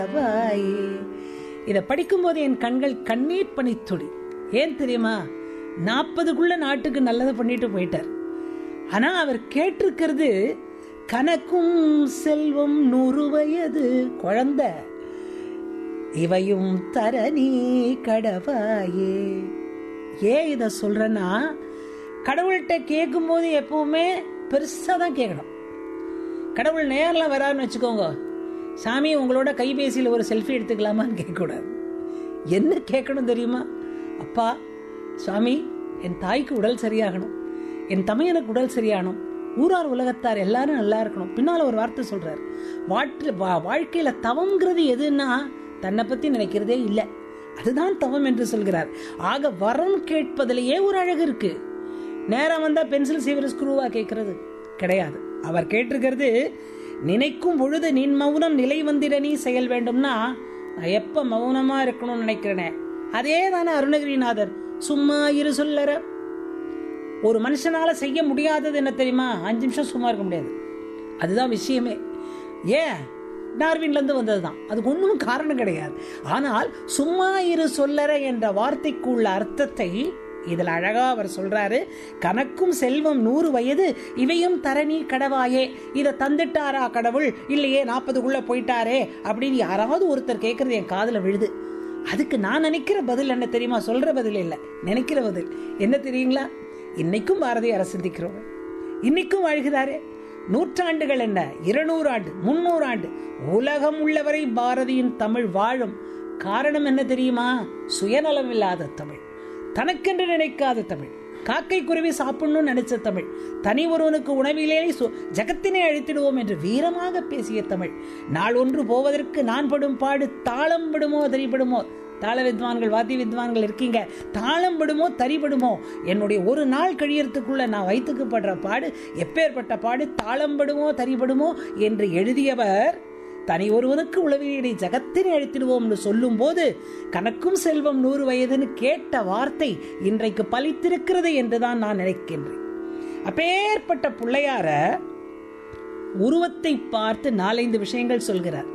வாயே இதை படிக்கும்போது என் கண்கள் கண்ணீர் பனித்துளி ஏன் தெரியுமா நாற்பதுக்குள்ள நாட்டுக்கு நல்லதை பண்ணிட்டு போயிட்டார் ஆனா அவர் கேட்டிருக்கிறது கணக்கும் செல்வம் நூறு வயது குழந்தை இவையும் தர நீ கடவாயே ஏன் இதை சொல்றேன்னா கடவுள்கிட்ட கேட்கும்போது எப்பவுமே பெருசாக தான் கேட்கணும் கடவுள் நேரில் வரான்னு வச்சுக்கோங்க சாமி உங்களோட கைபேசியில் ஒரு செல்ஃபி எடுத்துக்கலாமான்னு கேட்கக்கூடாது என்ன கேட்கணும் தெரியுமா அப்பா சுவாமி என் தாய்க்கு உடல் சரியாகணும் என் தமையனுக்கு உடல் சரியாகணும் ஊரார் உலகத்தார் எல்லாரும் நல்லா இருக்கணும் பின்னால் ஒரு வார்த்தை சொல்றார் வாட்டு வா- வாழ்க்கையில தவம்ங்கிறது எதுன்னா தன்னை பத்தி நினைக்கிறதே இல்லை அதுதான் தவம் என்று சொல்கிறார் ஆக வரம் கேட்பதிலேயே ஒரு அழகு இருக்கு நேரம் வந்தா பென்சில் சீவர ஸ்க்ரூவா கேட்கறது கிடையாது அவர் கேட்டிருக்கிறது நினைக்கும் பொழுது நின் மௌனம் நிலை வந்திட நீ செயல் வேண்டும்னா நான் எப்ப மௌனமா இருக்கணும்னு நினைக்கிறேனே அதே தானே அருணகிரிநாதர் சும்மா இரு சொல்லற ஒரு மனுஷனால செய்ய முடியாதது என்ன தெரியுமா அஞ்சு நிமிஷம் சும்மா இருக்க முடியாது அதுதான் விஷயமே ஏன் டார்வின்ல இருந்து வந்ததுதான் அதுக்கு ஒன்றும் காரணம் கிடையாது ஆனால் சும்மா இரு சொல்லற என்ற வார்த்தைக்குள்ள அர்த்தத்தை இதில் அழகா அவர் சொல்றாரு கணக்கும் செல்வம் நூறு வயது இவையும் தரணி கடவாயே இதை தந்துட்டாரா கடவுள் இல்லையே நாற்பதுக்குள்ள போயிட்டாரே அப்படின்னு யாராவது ஒருத்தர் கேட்கறது என் காதுல விழுது அதுக்கு நான் நினைக்கிற பதில் என்ன தெரியுமா சொல்ற பதில் இல்ல நினைக்கிற பதில் என்ன தெரியுங்களா இன்னைக்கும் பாரதியார சிந்திக்கிறோம் இன்னைக்கும் வாழ்கிறாரே நூற்றாண்டுகள் என்ன இருநூறு ஆண்டு முன்னூறு ஆண்டு உலகம் உள்ளவரை பாரதியின் தமிழ் வாழும் காரணம் என்ன தெரியுமா சுயநலம் இல்லாத தமிழ் தனக்கென்று நினைக்காத தமிழ் காக்கை குருவி சாப்பிடணும்னு நினைச்ச தமிழ் தனி ஒருவனுக்கு உணவிலே சு- ஜகத்தினை அழித்திடுவோம் என்று வீரமாக பேசிய தமிழ் நாள் ஒன்று போவதற்கு நான் படும் பாடு தாளம் விடுமோ தரிபடுமோ தாள வித்வான்கள் வாத்திய வித்வான்கள் இருக்கீங்க தாளம் விடுமோ தரிபடுமோ என்னுடைய ஒரு நாள் கழியறதுக்குள்ள நான் வைத்துக்கப்படுற பாடு எப்பேற்பட்ட பாடு தாளம் விடுமோ தரிபடுமோ என்று எழுதியவர் தனி ஒருவனுக்கு உளவியலை ஜகத்தினை அழித்திடுவோம்னு சொல்லும் போது கணக்கும் செல்வம் நூறு வயதுன்னு கேட்ட வார்த்தை இன்றைக்கு பலித்திருக்கிறது என்றுதான் நான் நினைக்கின்றேன் அப்பேற்பட்ட பிள்ளையார உருவத்தை பார்த்து நாலைந்து விஷயங்கள் சொல்கிறார்